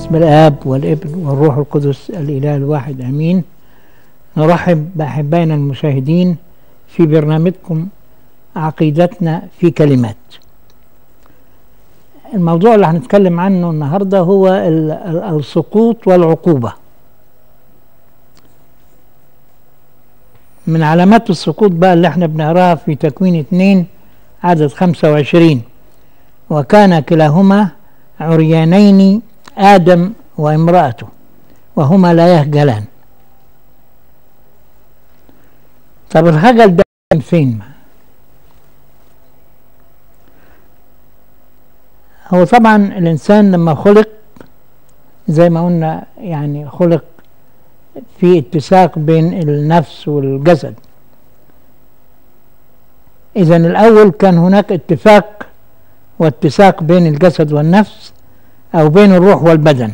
باسم الآب والابن والروح القدس الإله الواحد أمين نرحب بأحبائنا المشاهدين في برنامجكم عقيدتنا في كلمات الموضوع اللي هنتكلم عنه النهاردة هو ال- ال- السقوط والعقوبة من علامات السقوط بقى اللي احنا بنقراها في تكوين اتنين عدد خمسة وعشرين وكان كلاهما عريانين آدم وامرأته وهما لا يخجلان طب الخجل ده من فين هو طبعا الإنسان لما خلق زي ما قلنا يعني خلق في اتساق بين النفس والجسد إذا الأول كان هناك اتفاق واتساق بين الجسد والنفس أو بين الروح والبدن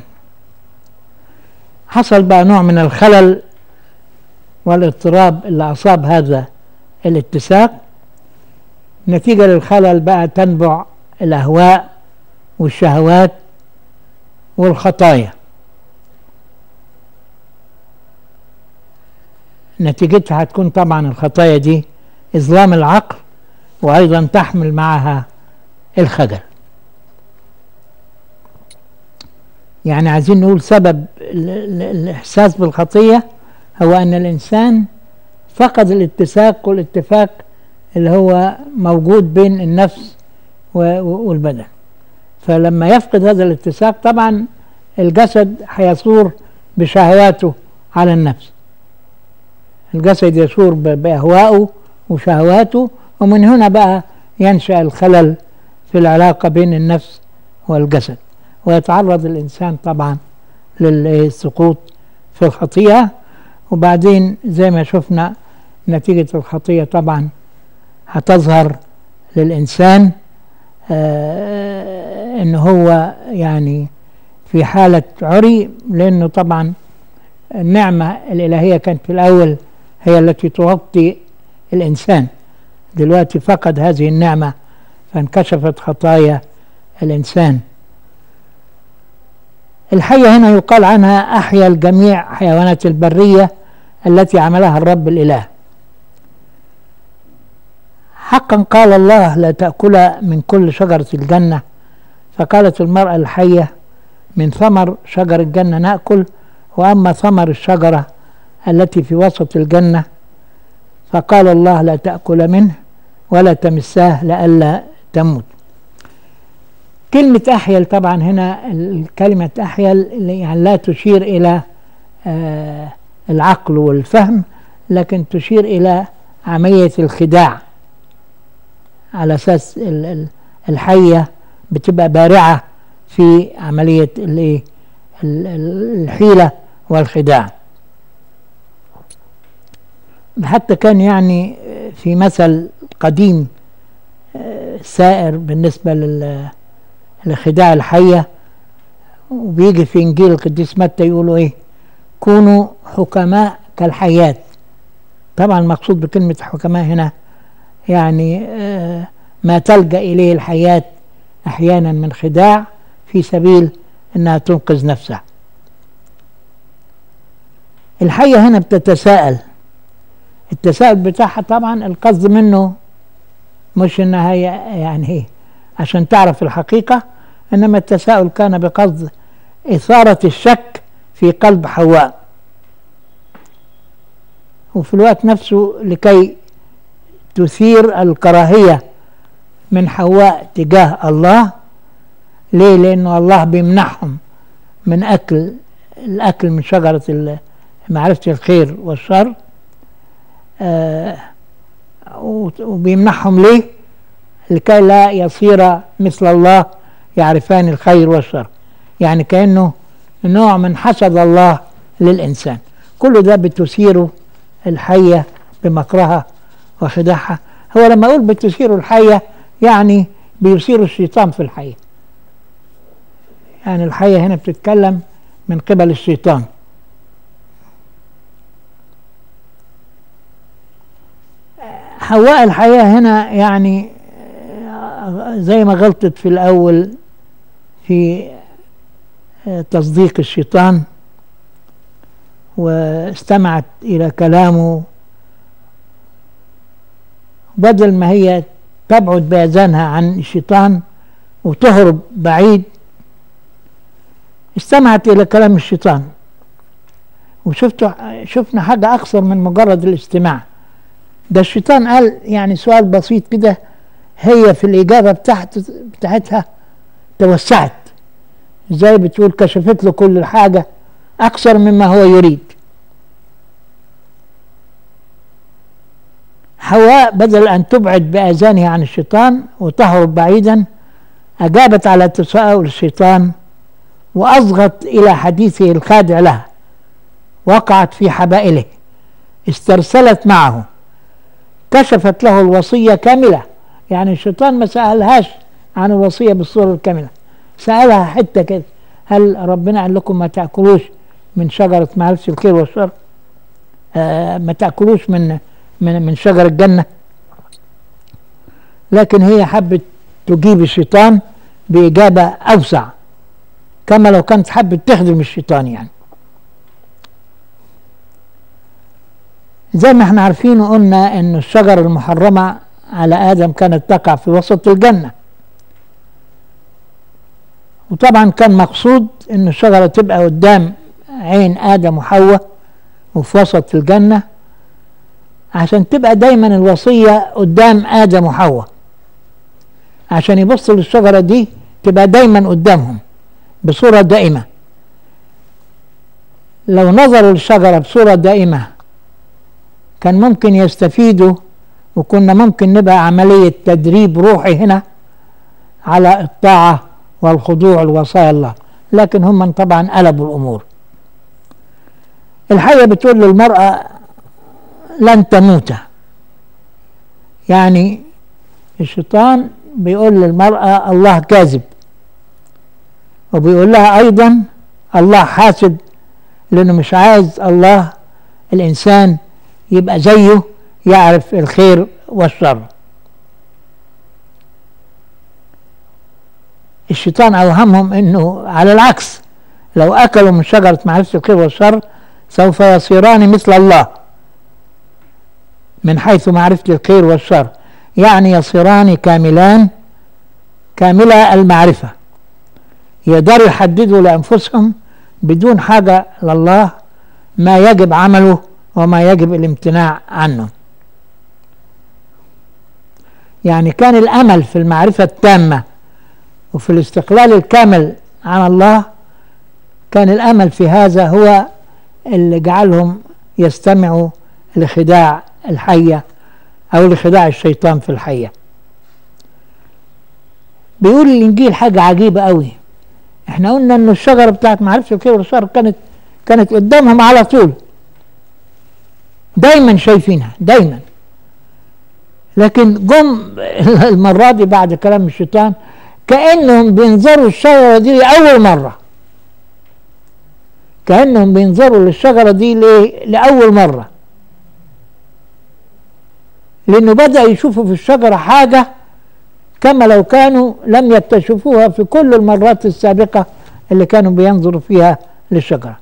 حصل بقى نوع من الخلل والاضطراب اللي أصاب هذا الاتساق نتيجة للخلل بقى تنبع الأهواء والشهوات والخطايا نتيجتها هتكون طبعا الخطايا دي إظلام العقل وأيضا تحمل معها الخجل يعني عايزين نقول سبب ال- ال- الإحساس بالخطية هو أن الإنسان فقد الاتساق والاتفاق اللي هو موجود بين النفس و- و- والبدن فلما يفقد هذا الاتساق طبعا الجسد هيثور بشهواته على النفس الجسد يثور ب- بأهوائه وشهواته ومن هنا بقى ينشأ الخلل في العلاقة بين النفس والجسد ويتعرض الإنسان طبعا للسقوط في الخطيئة وبعدين زي ما شفنا نتيجة الخطية طبعا هتظهر للإنسان آه إن هو يعني في حالة عري لأنه طبعا النعمة الإلهية كانت في الأول هي التي تغطي الإنسان دلوقتي فقد هذه النعمة فانكشفت خطايا الإنسان الحية هنا يقال عنها أحيا الجميع حيوانات البرية التي عملها الرب الإله حقا قال الله لا تأكل من كل شجرة الجنة فقالت المرأة الحية من ثمر شجر الجنة نأكل وأما ثمر الشجرة التي في وسط الجنة فقال الله لا تأكل منه ولا تمساه لئلا تموت كلمة أحيل طبعا هنا ال- كلمة أحيل اللي يعني لا تشير إلى آه العقل والفهم لكن تشير إلى عملية الخداع على أساس ال- ال- الحية بتبقى بارعة في عملية الإيه؟ ال- ال- الحيلة والخداع حتى كان يعني في مثل قديم آه، سائر بالنسبة لل لخداع الحية وبيجي في إنجيل القديس متى يقولوا إيه كونوا حكماء كالحيات طبعا المقصود بكلمة حكماء هنا يعني آه، ما تلجأ إليه الحياة أحيانا من خداع في سبيل أنها تنقذ نفسها الحية هنا بتتساءل التساؤل بتاعها طبعا القصد منه مش انها هي يعني ايه عشان تعرف الحقيقة انما التساؤل كان بقصد اثارة الشك في قلب حواء وفي الوقت نفسه لكي تثير الكراهية من حواء تجاه الله ليه لانه الله بيمنحهم من اكل الاكل من شجرة ال- معرفة الخير والشر آه وت- وبيمنحهم ليه لكي لا يصير مثل الله يعرفان الخير والشر يعني كأنه نوع من حسد الله للإنسان كل ده بتثيره الحية بمكرها وخداعها هو لما أقول بتثير الحية يعني بيثير الشيطان في الحية يعني الحية هنا بتتكلم من قبل الشيطان حواء الحياة هنا يعني آه، زي ما غلطت في الأول في تصديق الشيطان واستمعت إلى كلامه بدل ما هي تبعد بأذانها عن الشيطان وتهرب بعيد استمعت إلى كلام الشيطان وشفت شفنا حاجة أكثر من مجرد الاستماع ده الشيطان قال يعني سؤال بسيط كده هي في الإجابة بتاعت بتاعتها توسعت زي بتقول كشفت له كل حاجة أكثر مما هو يريد حواء بدل أن تبعد بأذانها عن الشيطان وتهرب بعيدا أجابت على تساؤل الشيطان وأصغت إلى حديثه الخادع لها وقعت في حبائله استرسلت معه كشفت له الوصية كاملة يعني الشيطان ما سألهاش عن الوصية بالصورة الكاملة سألها حتة كده هل ربنا قال لكم ما تأكلوش من شجرة معرفة الخير والشر آه ما تأكلوش من من من شجر الجنة لكن هي حبت تجيب الشيطان بإجابة أوسع كما لو كانت حبت تخدم الشيطان يعني زي ما احنا عارفين وقلنا ان الشجرة المحرمة على آدم كانت تقع في وسط الجنة وطبعا كان مقصود ان الشجرة تبقى قدام عين آدم وحواء وفي وسط الجنة عشان تبقى دايما الوصية قدام آدم وحواء عشان يبصوا للشجرة دي تبقى دايما قدامهم بصورة دائمة لو نظروا للشجرة بصورة دائمة كان ممكن يستفيدوا وكنا ممكن نبقى عملية تدريب روحي هنا على الطاعة والخضوع لوصايا الله لكن هم طبعا قلبوا الأمور الحية بتقول للمرأة لن تموت يعني الشيطان بيقول للمرأة الله كاذب وبيقول لها أيضا الله حاسد لأنه مش عايز الله الإنسان يبقى زيه يعرف الخير والشر الشيطان أوهمهم أنه على العكس لو أكلوا من شجرة معرفة الخير والشر سوف يصيران مثل الله من حيث معرفة الخير والشر يعني يصيران كاملان كاملا المعرفة يقدروا يحددوا لأنفسهم بدون حاجة لله ما يجب عمله وما يجب الامتناع عنه يعني كان الأمل في المعرفة التامة وفي الاستقلال الكامل عن الله كان الأمل في هذا هو اللي جعلهم يستمعوا لخداع الحية أو لخداع الشيطان في الحية بيقول الإنجيل حاجة عجيبة قوي احنا قلنا ان الشجرة بتاعت معرفة الخير والشر كانت كانت قدامهم على طول دايما شايفينها دايما لكن جم المرة دي بعد كلام الشيطان كأنهم بينظروا الشجرة دي لأول مرة كأنهم بينظروا للشجرة دي لأول مرة لأنه بدأ يشوفوا في الشجرة حاجة كما لو كانوا لم يكتشفوها في كل المرات السابقة اللي كانوا بينظروا فيها للشجرة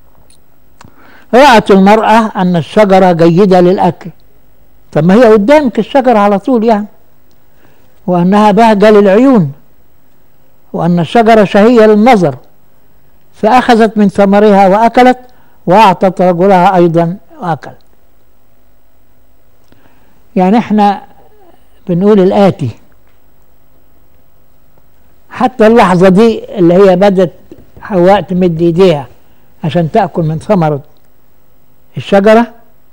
رأت المرأة أن الشجرة جيدة للأكل طب ما هي قدامك الشجرة على طول يعني وأنها بهجة للعيون وأن الشجرة شهية للنظر فأخذت من ثمرها وأكلت وأعطت رجلها أيضا وأكل يعني احنا بنقول الآتي حتى اللحظة دي اللي هي بدت حواء تمد ايديها عشان تأكل من ثمرة الشجرة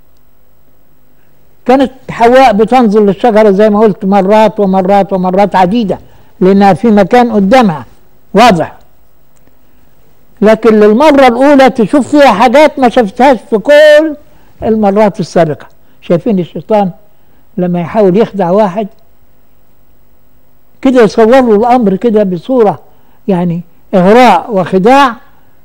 كانت حواء بتنظر للشجرة زي ما قلت مرات ومرات ومرات عديدة لأنها في مكان قدامها واضح لكن للمرة الأولى تشوف فيها حاجات ما شفتهاش في كل المرات السابقة شايفين الشيطان لما يحاول يخدع واحد كده يصور له الأمر كده بصورة يعني إغراء وخداع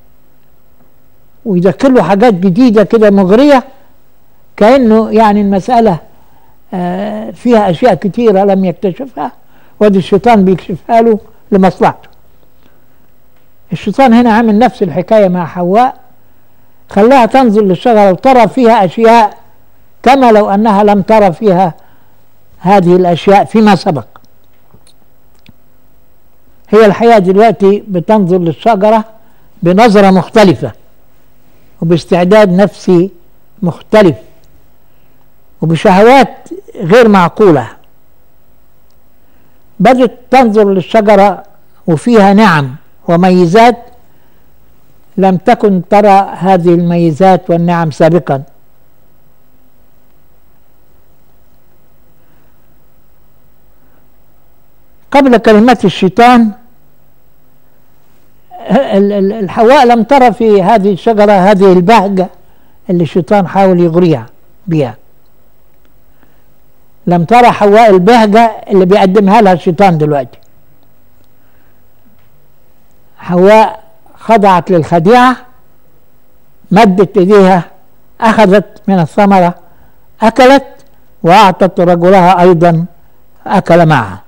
ويذكر له حاجات جديدة كده مغرية كأنه يعني المسألة آه فيها أشياء كثيرة لم يكتشفها وادي الشيطان بيكشفها له لمصلحته الشيطان هنا عامل نفس الحكاية مع حواء خلاها تنظر للشجرة وترى فيها أشياء كما لو أنها لم ترى فيها هذه الأشياء فيما سبق هي الحياة دلوقتي بتنظر للشجرة بنظرة مختلفة وباستعداد نفسي مختلف وبشهوات غير معقولة بدأت تنظر للشجرة وفيها نعم وميزات لم تكن ترى هذه الميزات والنعم سابقا قبل كلمات الشيطان الحواء لم ترى في هذه الشجرة هذه البهجة اللي الشيطان حاول يغريها بها لم ترى حواء البهجة اللي بيقدمها لها الشيطان دلوقتي حواء خضعت للخديعة مدت ايديها اخذت من الثمرة اكلت واعطت رجلها ايضا اكل معها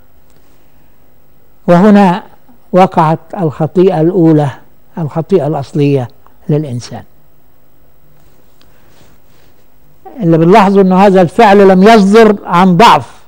وهنا وقعت الخطيئة الاولى الخطيئة الاصلية للانسان اللي بنلاحظه انه هذا الفعل لم يصدر عن ضعف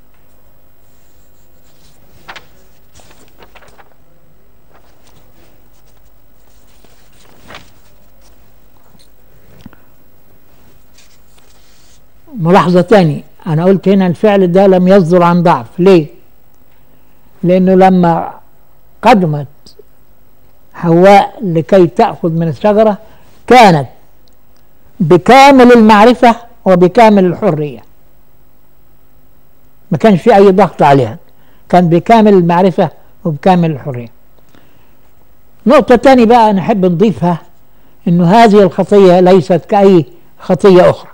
ملاحظة تاني أنا قلت هنا الفعل ده لم يصدر عن ضعف ليه؟ لأنه لما قدمت حواء لكي تأخذ من الشجرة كانت بكامل المعرفة وبكامل الحرية ما كانش في أي ضغط عليها كان بكامل المعرفة وبكامل الحرية نقطة تانية بقى نحب نضيفها انه هذه الخطية ليست كأي خطية أخرى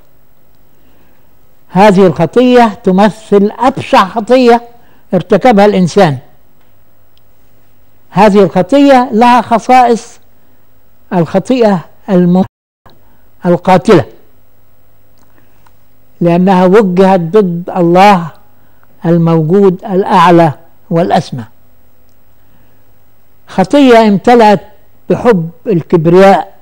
هذه الخطية تمثل أبشع خطية ارتكبها الإنسان هذه الخطية لها خصائص الخطيئة الم... القاتلة لأنها وجهت ضد الله الموجود الأعلى والأسمى خطية امتلأت بحب الكبرياء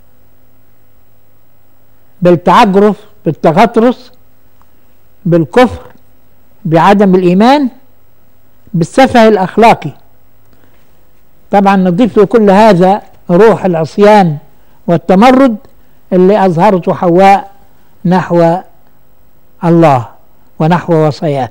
بالتعجرف بالتغطرس بالكفر بعدم الإيمان بالسفه الأخلاقي طبعا نضيف له كل هذا روح العصيان والتمرد اللي أظهرته حواء نحو الله ونحو وصاياه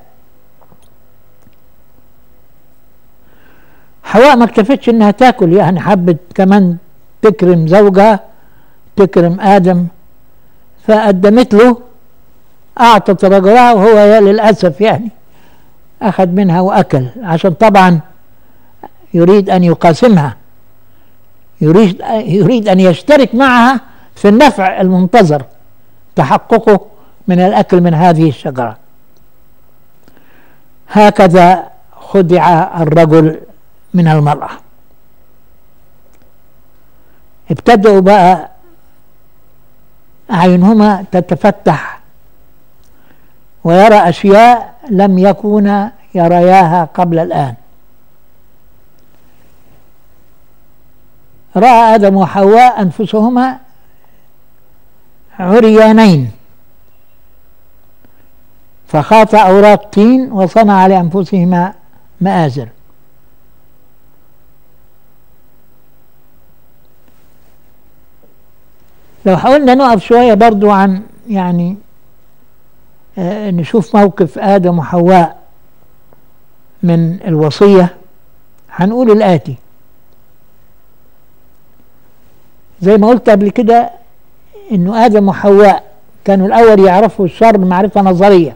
حواء ما اكتفتش انها تاكل يعني حبت كمان تكرم زوجها تكرم ادم فقدمت له أعطت رجلها وهو للأسف يعني أخذ منها وأكل عشان طبعا يريد أن يقاسمها يريد يريد أن يشترك معها في النفع المنتظر تحققه من الأكل من هذه الشجرة هكذا خدع الرجل من المرأة ابتدأوا بقى أعينهما تتفتح ويرى أشياء لم يكونا يرياها قبل الآن رأى آدم وحواء أنفسهما عريانين فخاط أوراق طين وصنع لأنفسهما مآزر لو حاولنا نقف شوية برضو عن يعني آه، نشوف موقف آدم وحواء من الوصية هنقول الآتي زي ما قلت قبل كده انه آدم وحواء كانوا الأول يعرفوا الشر معرفة نظرية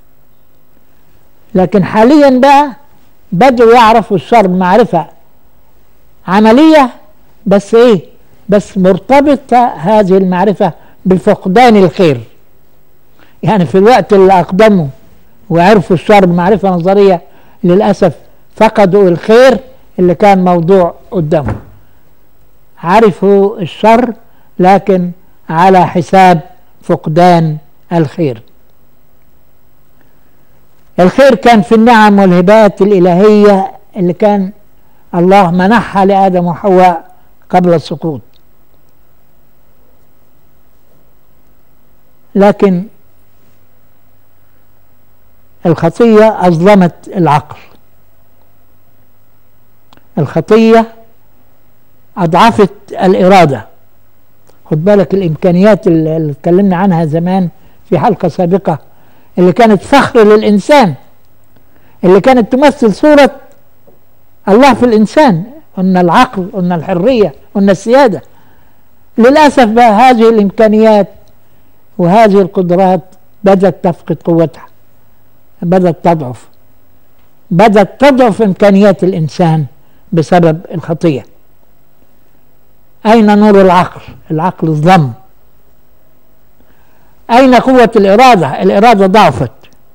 لكن حاليا بقى بدأوا يعرفوا الشر معرفة عملية بس ايه بس مرتبطة هذه المعرفة بفقدان الخير يعني في الوقت اللي أقدموا وعرفوا الشر بمعرفة نظرية للأسف فقدوا الخير اللي كان موضوع قدامهم عرفوا الشر لكن على حساب فقدان الخير الخير كان في النعم والهبات الإلهية اللي كان الله منحها لآدم وحواء قبل السقوط لكن الخطية أظلمت العقل الخطية أضعفت الإرادة خد بالك الإمكانيات اللي اتكلمنا عنها زمان في حلقة سابقة اللي كانت فخر للإنسان اللي كانت تمثل صورة الله في الإنسان قلنا العقل قلنا الحرية قلنا السيادة للأسف بقى هذه الإمكانيات وهذه القدرات بدأت تفقد قوتها بدأت تضعف بدأت تضعف إمكانيات الإنسان بسبب الخطية أين نور العقل العقل الظلم أين قوة الإرادة الإرادة ضعفت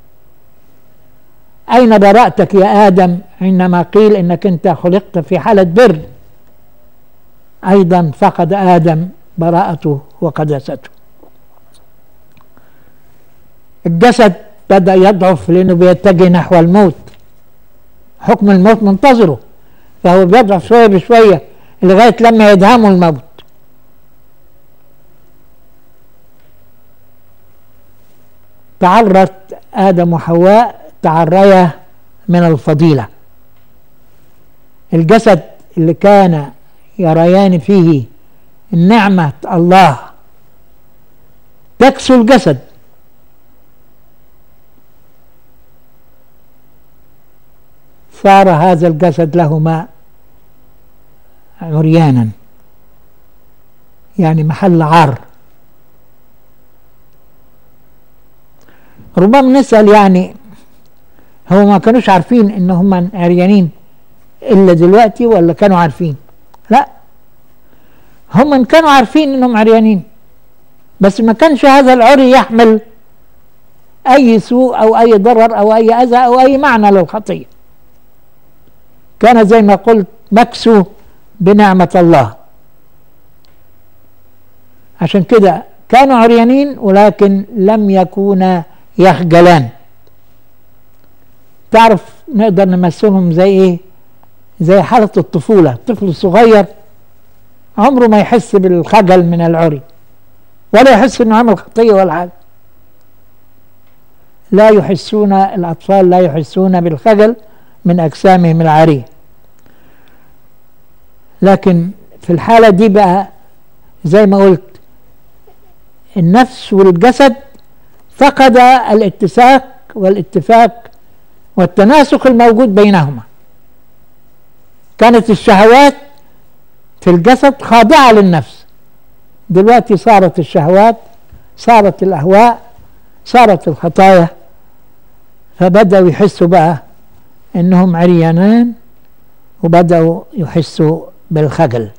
أين براءتك يا آدم حينما قيل إنك أنت خلقت في حالة بر أيضا فقد آدم براءته وقداسته الجسد بدأ يضعف لأنه بيتجه نحو الموت حكم الموت منتظره فهو بيضعف شوية بشوية لغاية لما يدهمه الموت تعرت آدم وحواء تعريا من الفضيلة الجسد اللي كان يريان فيه نعمة الله تكسو الجسد صار هذا الجسد لهما عريانا يعني محل عار ربما نسأل يعني هو ما كانوش عارفين ان هم عريانين الا دلوقتي ولا كانوا عارفين لا هم كانوا عارفين انهم عريانين بس ما كانش هذا العري يحمل اي سوء او اي ضرر او اي اذى او اي معنى للخطيه كان زي ما قلت مكسو بنعمة الله عشان كده كانوا عريانين ولكن لم يكونا يخجلان تعرف نقدر نمثلهم زي ايه زي حالة الطفولة الطفل الصغير عمره ما يحس بالخجل من العري ولا يحس انه عمل خطية ولا حاجة لا يحسون الأطفال لا يحسون بالخجل من أجسامهم العارية لكن في الحالة دي بقى زي ما قلت النفس والجسد فقد الاتساق والاتفاق والتناسق الموجود بينهما كانت الشهوات في الجسد خاضعة للنفس دلوقتي صارت الشهوات صارت الأهواء صارت الخطايا فبدأوا يحسوا بقى انهم عريانان وبدأوا يحسوا بالخجل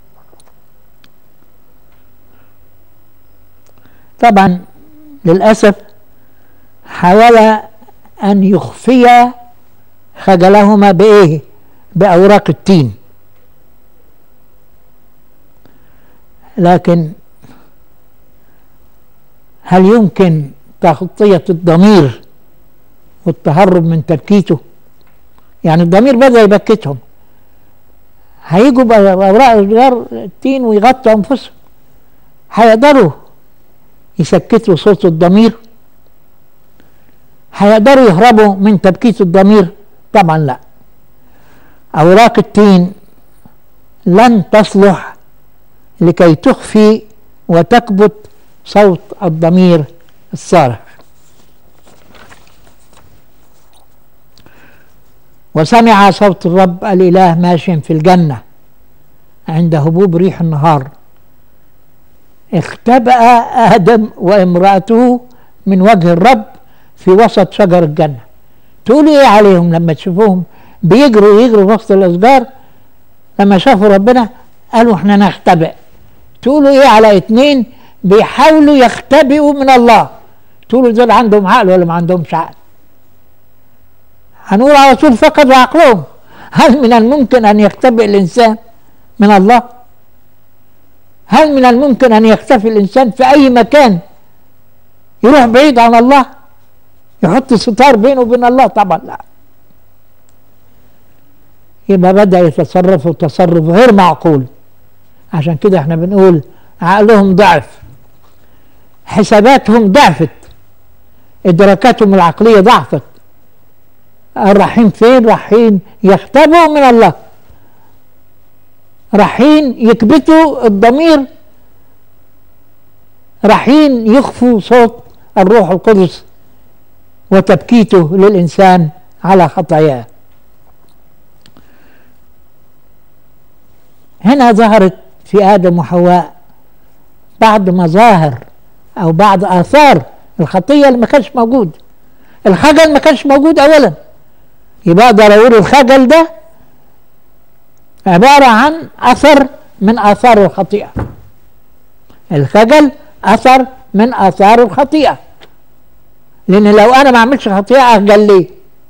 طبعا للأسف حاول أن يخفي خجلهما بإيه بأوراق التين لكن هل يمكن تغطية الضمير والتهرب من تبكيته يعني الضمير بدأ يبكتهم هيجوا بأوراق أشجار التين ويغطوا أنفسهم هيقدروا يسكتوا صوت الضمير هيقدروا يهربوا من تبكيت الضمير طبعا لا أوراق التين لن تصلح لكي تخفي وتكبت صوت الضمير الصارخ وسمع صوت الرب الإله ماشيا في الجنة عند هبوب ريح النهار اختبأ آدم وامرأته من وجه الرب في وسط شجر الجنة تقولوا ايه عليهم لما تشوفوهم بيجروا يجروا وسط الأشجار لما شافوا ربنا قالوا احنا نختبئ تقولوا ايه على اتنين بيحاولوا يختبئوا من الله تقولوا دول عندهم عقل ولا ما عندهمش عقل هنقول على طول فقدوا عقلهم هل من الممكن أن يختبئ الإنسان من الله هل من الممكن أن يختفي الإنسان في أي مكان يروح بعيد عن الله يحط ستار بينه وبين الله طبعا لا يبقى بدأ يتصرفوا تصرف غير معقول عشان كده احنا بنقول عقلهم ضعف حساباتهم ضعفت إدراكاتهم العقلية ضعفت رايحين فين رايحين يختبوا من الله رايحين يكبتوا الضمير رايحين يخفوا صوت الروح القدس وتبكيته للإنسان على خطاياه هنا ظهرت في آدم وحواء بعض مظاهر أو بعض آثار الخطية اللي ما كانش موجود الخجل ما كانش موجود أولا يبقى أقدر أقول الخجل ده عبارة عن أثر من آثار الخطيئة الخجل أثر من آثار الخطيئة لأن لو أنا ما أعملش خطيئة أخجل ليه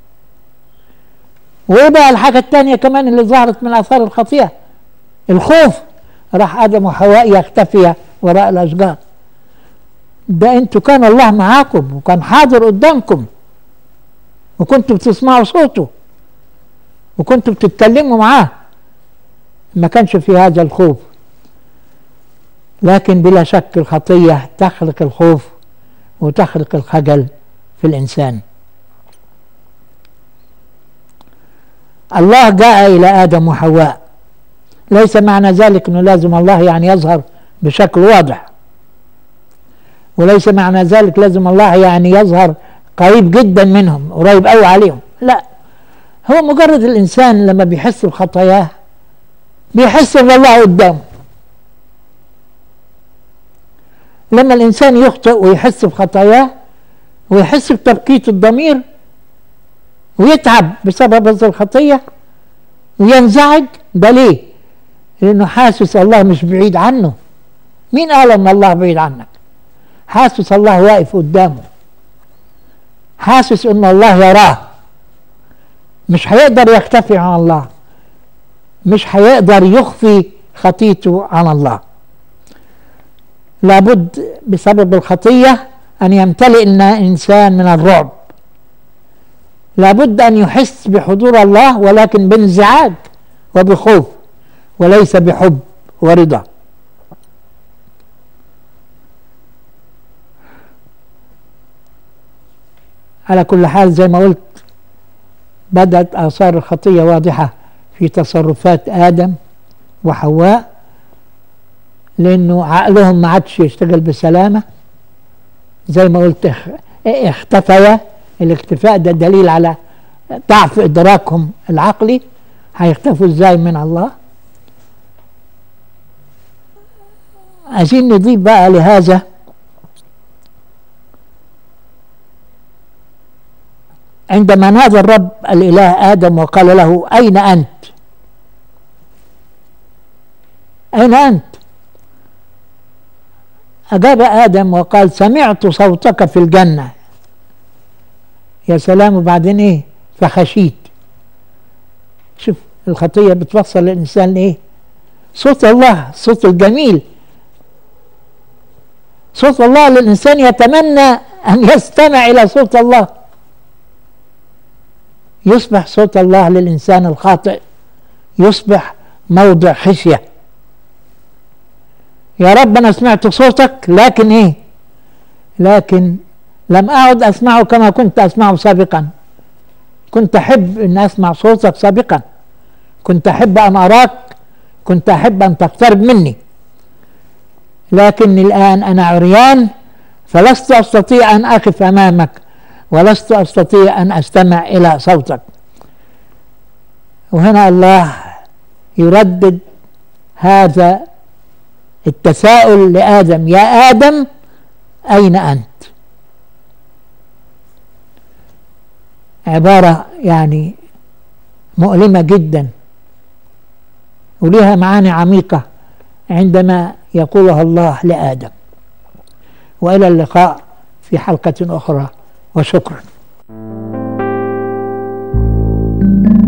وإيه بقى الحاجة الثانية كمان اللي ظهرت من آثار الخطيئة الخوف راح آدم وحواء يختفيا وراء الأشجار ده انتوا كان الله معاكم وكان حاضر قدامكم وكنتوا بتسمعوا صوته وكنتوا بتتكلموا معاه ما كانش في هذا الخوف لكن بلا شك الخطية تخلق الخوف وتخلق الخجل في الإنسان الله جاء إلى آدم وحواء ليس معنى ذلك أنه لازم الله يعني يظهر بشكل واضح وليس معنى ذلك لازم الله يعني يظهر قريب جدا منهم قريب قوي عليهم لا هو مجرد الإنسان لما بيحس بخطاياه بيحس ان الله قدامه لما الإنسان يخطئ ويحس بخطاياه ويحس بتبكيت الضمير ويتعب بسبب هذه الخطية وينزعج ده ليه؟ لأنه حاسس الله مش بعيد عنه مين قال أن الله بعيد عنك؟ حاسس الله واقف قدامه حاسس أن الله يراه مش هيقدر يختفي عن الله مش هيقدر يخفي خطيته عن الله لابد بسبب الخطية أن يمتلئ الإنسان من الرعب لابد أن يحس بحضور الله ولكن بانزعاج وبخوف وليس بحب ورضا على كل حال زي ما قلت بدأت آثار الخطية واضحة في تصرفات آدم وحواء لأنه عقلهم ما عادش يشتغل بسلامة زي ما قلت اختفيا الاختفاء ده دليل على ضعف إدراكهم العقلي هيختفوا ازاي من الله عايزين نضيف بقى لهذا عندما نادى الرب الإله آدم وقال له أين أنت أين أنت أجاب آدم وقال سمعت صوتك في الجنة يا سلام وبعدين إيه فخشيت شوف الخطية بتوصل الإنسان لإيه صوت الله صوت الجميل صوت الله للإنسان يتمنى أن يستمع إلى صوت الله يصبح صوت الله للإنسان الخاطئ يصبح موضع خشية يا رب أنا سمعت صوتك لكن إيه لكن لم أعد أسمعه كما كنت أسمعه سابقا كنت أحب أن أسمع صوتك سابقا كنت أحب أن أراك كنت أحب أن تقترب مني لكن الآن أنا عريان فلست أستطيع أن أقف أمامك ولست أستطيع أن أستمع إلى صوتك وهنا الله يردد هذا التساؤل لآدم يا آدم أين أنت عبارة يعني مؤلمة جدا ولها معاني عميقة عندما يقولها الله لآدم وإلى اللقاء في حلقة أخرى وشكرا